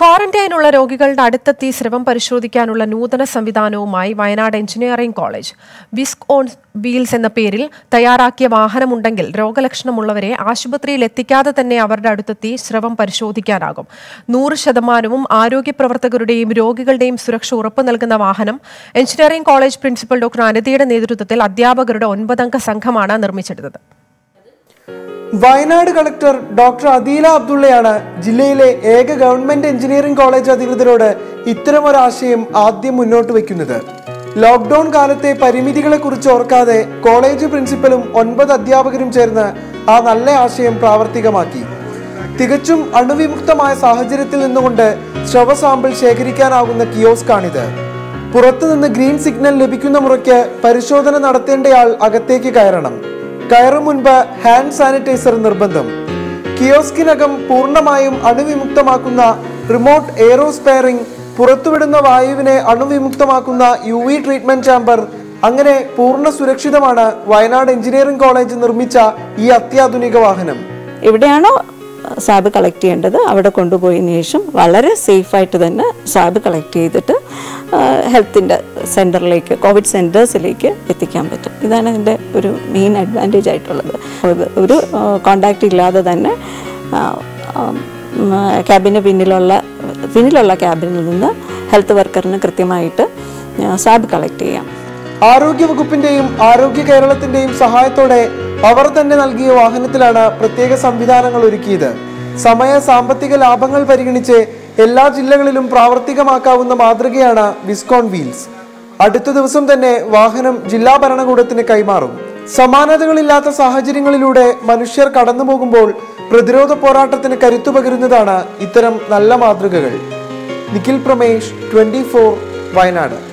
ക്വാറന്റൈനുള്ള രോഗികളുടെ അടുത്തെത്തി സ്രവം പരിശോധിക്കാനുള്ള നൂതന സംവിധാനവുമായി വയനാട് എഞ്ചിനീയറിംഗ് കോളേജ് വിസ്ക് ഓൺ വീൽസ് എന്ന പേരിൽ തയ്യാറാക്കിയ വാഹനമുണ്ടെങ്കിൽ രോഗലക്ഷണമുള്ളവരെ ആശുപത്രിയിൽ എത്തിക്കാതെ തന്നെ അവരുടെ അടുത്തെത്തി സ്രവം പരിശോധിക്കാനാകും നൂറ് ശതമാനവും ആരോഗ്യ പ്രവർത്തകരുടെയും രോഗികളുടെയും സുരക്ഷ ഉറപ്പു നൽകുന്ന വാഹനം എഞ്ചിനീയറിംഗ് കോളേജ് പ്രിൻസിപ്പൽ ഡോക്ടർ അനിതയുടെ നേതൃത്വത്തിൽ അധ്യാപകരുടെ ഒൻപതംഗ സംഘമാണ് നിർമ്മിച്ചെടുത്തത് വയനാട് കളക്ടർ ഡോക്ടർ അദീല അബ്ദുള്ളയാണ് ജില്ലയിലെ ഏക ഗവൺമെന്റ് എഞ്ചിനീയറിംഗ് കോളേജ് അധികൃതരോട് ഇത്തരമൊരാശയം ആദ്യം മുന്നോട്ട് വയ്ക്കുന്നത് ലോക്ക്ഡൌൺ കാലത്തെ പരിമിതികളെ കുറിച്ച് ഓർക്കാതെ കോളേജ് പ്രിൻസിപ്പലും ഒൻപത് അധ്യാപകരും ചേർന്ന് ആ നല്ല ആശയം പ്രാവർത്തികമാക്കി തികച്ചും അണുവിമുക്തമായ സാഹചര്യത്തിൽ നിന്നുകൊണ്ട് ശ്രവ സാമ്പിൾ ശേഖരിക്കാനാകുന്ന കിയോസ്കാണിത് പുറത്തുനിന്ന് ഗ്രീൻ സിഗ്നൽ ലഭിക്കുന്ന മുറയ്ക്ക് പരിശോധന നടത്തേണ്ടയാൾ അകത്തേക്ക് കയറണം കയറും മുൻപ് ഹാൻഡ് സാനിറ്റൈസർ നിർബന്ധം കിയോസ്കിനകം പൂർണ്ണമായും അണുവിമുക്തമാക്കുന്ന റിമോട്ട് എയറോസ്പെയറിംഗ് പുറത്തുവിടുന്ന വായുവിനെ അണുവിമുക്തമാക്കുന്ന യു വി ട്രീറ്റ്മെന്റ് ചാമ്പർ അങ്ങനെ പൂർണ്ണ സുരക്ഷിതമാണ് വയനാട് എഞ്ചിനീയറിംഗ് കോളേജ് നിർമ്മിച്ച ഈ അത്യാധുനിക വാഹനം എവിടെയാണോ സാബ് കളക്ട് ചെയ്യേണ്ടത് അവിടെ കൊണ്ടുപോയതിനു ശേഷം വളരെ സേഫായിട്ട് തന്നെ സാബ് കളക്ട് ചെയ്തിട്ട് ഹെൽത്തിൻ്റെ സെൻറ്ററിലേക്ക് കോവിഡ് സെൻറ്റേഴ്സിലേക്ക് എത്തിക്കാൻ പറ്റും ഇതാണ് ഇതിൻ്റെ ഒരു മെയിൻ അഡ്വാൻറ്റേജ് ആയിട്ടുള്ളത് ഒരു- ഒരു കോണ്ടാക്റ്റ് ഇല്ലാതെ തന്നെ ക്യാബിന് പിന്നിലുള്ള പിന്നിലുള്ള ക്യാബിനിൽ നിന്ന് ഹെൽത്ത് വർക്കറിന് കൃത്യമായിട്ട് സാബ് കളക്ട് ചെയ്യാം ആരോഗ്യ വകുപ്പിന്റെയും ആരോഗ്യ കേരളത്തിന്റെയും സഹായത്തോടെ അവർ തന്നെ നൽകിയ വാഹനത്തിലാണ് പ്രത്യേക സംവിധാനങ്ങൾ ഒരുക്കിയത് സമയ സാമ്പത്തിക ലാഭങ്ങൾ പരിഗണിച്ച് എല്ലാ ജില്ലകളിലും പ്രാവർത്തികമാക്കാവുന്ന മാതൃകയാണ് വിസ്കോൺ വീൽസ് അടുത്ത ദിവസം തന്നെ വാഹനം ജില്ലാ ഭരണകൂടത്തിന് കൈമാറും സമാനതകളില്ലാത്ത സാഹചര്യങ്ങളിലൂടെ മനുഷ്യർ കടന്നു പോകുമ്പോൾ പ്രതിരോധ പോരാട്ടത്തിന് കരുത്തു പകരുന്നതാണ് ഇത്തരം നല്ല മാതൃകകൾ നിഖിൽ പ്രമേഷ് ട്വന്റി വയനാട്